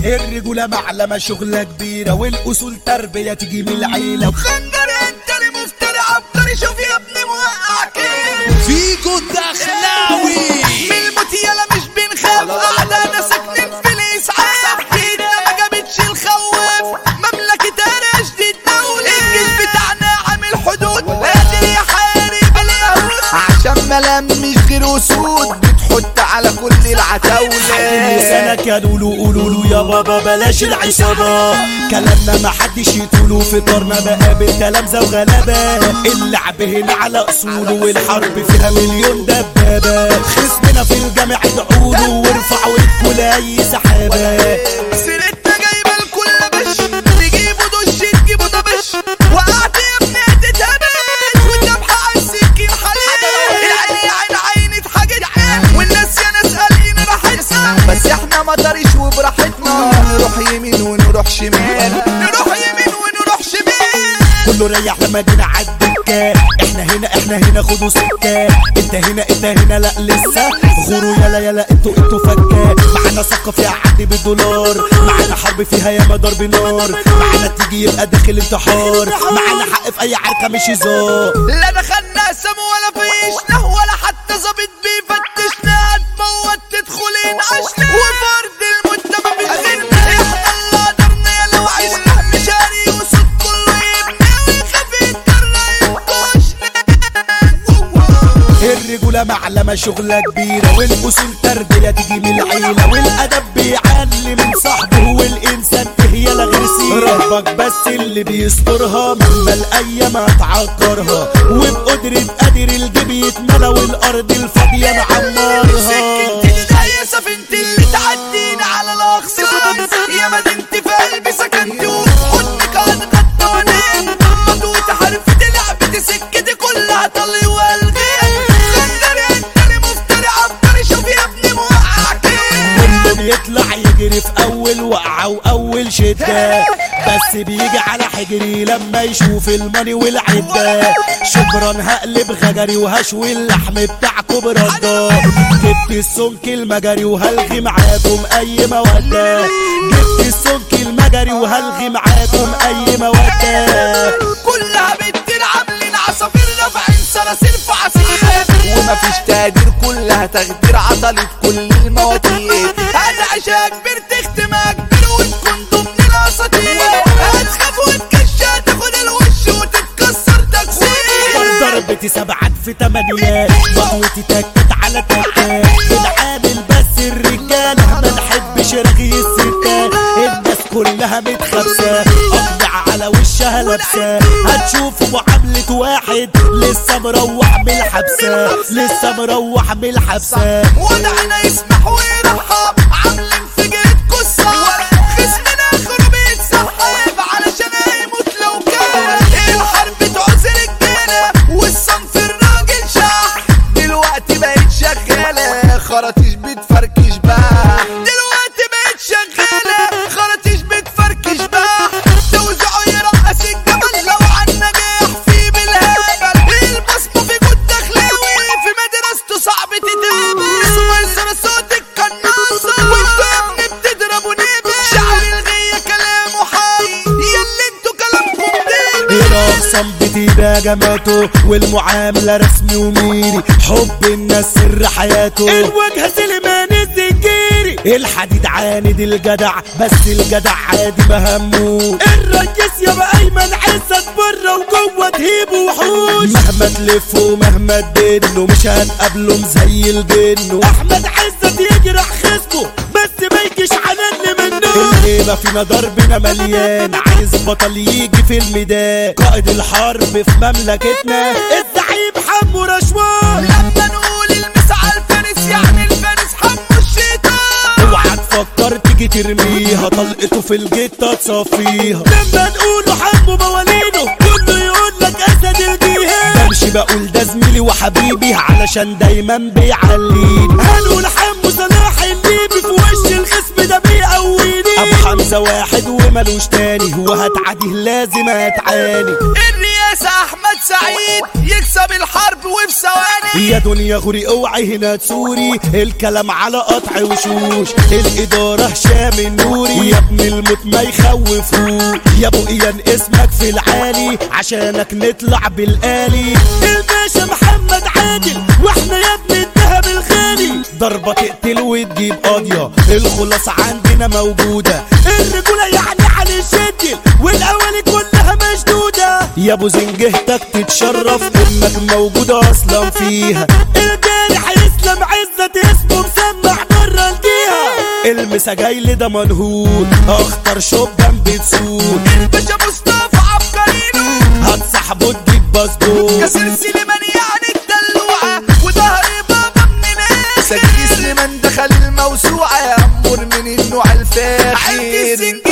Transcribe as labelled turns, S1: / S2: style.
S1: الرجولة معلمة شغلة كبيرة والأصول تربية تيجي من العيلة
S2: خنجر انت اللي مفتري عبقري شوف يا ابني موقع كيف
S3: فيجو الدخلاوي
S2: من الموت يلا مش بنخاف قعدنا ساكنين في الاسعاف ايدنا ما جابتش الخواف مملكة رشد الدولة الجيش بتاعنا عامل حدود قادر يحارب اليهود عشان ملام مش غير اسود بتحط على كل العتاولة
S1: لسانك يا لولو قولوا له يا بابا بلاش العصابة كلامنا ما حدش يطوله في طارنا بقابل تلامذة وغلابة اللعب هنا على أصوله والحرب فيها مليون دبابة خصمنا في الجامع ادعوله وارفع وادكوا لأي سحابة
S2: سيرتنا جايبه الكل بش تجيبوا دش تجيبوا دبش وقعت يا ابني هتتهبش والذبحة على السكين حلال العين يا عين عين اتحاجت والناس يا ناس قالين راحتنا بس احنا ما طريش وبراحتنا نروح يمين ونروح شمال نروح يمين ونروح شمال
S1: كله ريح لما جينا عالدكة احنا هنا احنا هنا خدوا سكة انت هنا انت هنا لا لسه غوروا يلا يلا انتوا انتوا فكة معانا صفقة فيها عدي بالدولار معانا حرب فيها ياما ضرب نار معانا تيجي يبقى داخل انتحار معانا حق في اي عركة مش هزار
S2: لا دخلنا سم ولا فيشنا ولا حتى ظابط بيفتشنا هتموت تدخلين عشنا وفرد المجتمع بيغيرنا احنا اللي قدرنا يا لو عشنا مش هاري وصوت كله يبني ويخاف يتكرر ينكشنا
S1: الرجولة معلمة شغلة كبيرة والأصول تربية تيجي من العيلة والأدب بيعلم من صاحبه والإنسان هي لا غير سيرة ربك بس اللي بيسترها مهما الأيام هتعكرها وبقدرة قادر الجيب يتملى والأرض الفاضية نعمرها
S2: سكنتي يا سفينة اللي تعدينا على الأغصان يا مدينتي في قلبي سكنتي وحضنك هتغطى ونام مضوت حرفة لعبتي سكتي كلها طلي والغياب خندر انت اللي مفتري عبقري شوف يا ابني موقع كيف
S1: كله بيطلع يجري في أول وقعة وأول شدة بس بيجي على حجري لما يشوف الماني والعدة شكرا هقلب غجري وهشوي اللحم بتاعكم برده جبت السمك المجري وهلغي معاكم أي مودة جبت السمك المجري وهلغي معاكم أي مودة
S2: كلها بتلعب لنا عصافير رافعين صراصير في عصير ومفيش تقدير كلها تخدير عضلة كل المواضيع هذا عشاء كبير تختمها كبير وتكون ضمن الاساطير هتخاف وتكشى تاخد الوش وتتكسر تكسير
S1: ضربتي سبعات في تمانيات مضوتي تكت على تكات بنعامل بس الرجالة ما نحبش رغي الستات الناس كلها متخبسة أقنع على وشها لابسة هتشوفوا معاملة واحد لسه مروح من الحبسة لسه مروح من الحبسة
S2: وضعنا يسمح ويرحب عاملين فجرة كسة خصمنا اخره بيتسحب علشان هيموت لو كان الحرب تعوز رجالة والصنف الراجل شح دلوقتي بقت شغالة خراطيش بتفركش بقى دلوقتي بقت شغالة خراطيش بتفركش بقى توزعوا يرقص الجبل لو عنا جاح فيه بالهبل البصمة في جود دخلاوي في مدرسته صعب تتقابل اسمه صوت القناصة وانتوا يا ابني بتضربوا نبل شعر الغية كلامه حي ياللي انتوا كلامكم دبل
S1: الأقسام بتبقى جماته والمعاملة رسمي وميري حب الناس سر حياته الوجه سليمان الزنجيري الحديد عاند الجدع بس الجدع عادي بهمه الريس يا ايمن عزت بره وجوه تهيبه وحوش مهما تلف ومهما تدنه مش هنقابله مزيل بينه احمد عزت يجرح خصمه بس ما يجيش عنن منه الهيبة فينا ضربنا مليان عايز بطل يجي في الميدان قائد الحرب في مملكتنا الزعيم حمو رشوان
S2: لما نقول المس على الفارس يعني الفارس حمو الشيطان
S1: اوعى تفكر تيجي ترميها طلقته في الجتة تصفيها لما نقوله حمو موالينه كله يقول لك اسد الجهاد بمشي بقول ده زميلي وحبيبي علشان دايما بيعليني هنقول حمو صلاح الليبي في وش الخصم ده بيقويني ابو حمزة الميزة واحد وملوش تاني وهتعديه لازم هتعاني
S2: الرئاسة احمد سعيد يكسب الحرب وفي ثواني
S1: يا دنيا غوري اوعي هنا تسوري الكلام على قطع وشوش الاداره هشام النوري يا ابن الموت ما يخوفوش يا ابو ايان اسمك في العالي عشانك نطلع بالالي الباشا محمد عادل واحنا يا ابن الذهب الغالي ضربه تقتل وتجيب قاضيه الخلاصه عندنا موجوده الرجوله يعني على الشدل والاولي كلها مشدوده يا ابو زنجهتك تتشرف انك موجوده اصلا فيها الجارح يسلم عزة اسمه مسمع بره الجهه المسا جاي لده منهور اخطر شبان بتسود
S2: الباشا مصطفى عبقرينو
S1: هتصاحبه تجيب باسبور
S2: كسر سليمان يعني الدلوعة وظهري بابا من ناس سجي سليمان دخل الموسوعة يا أمور من النوع الفاخر عندي السن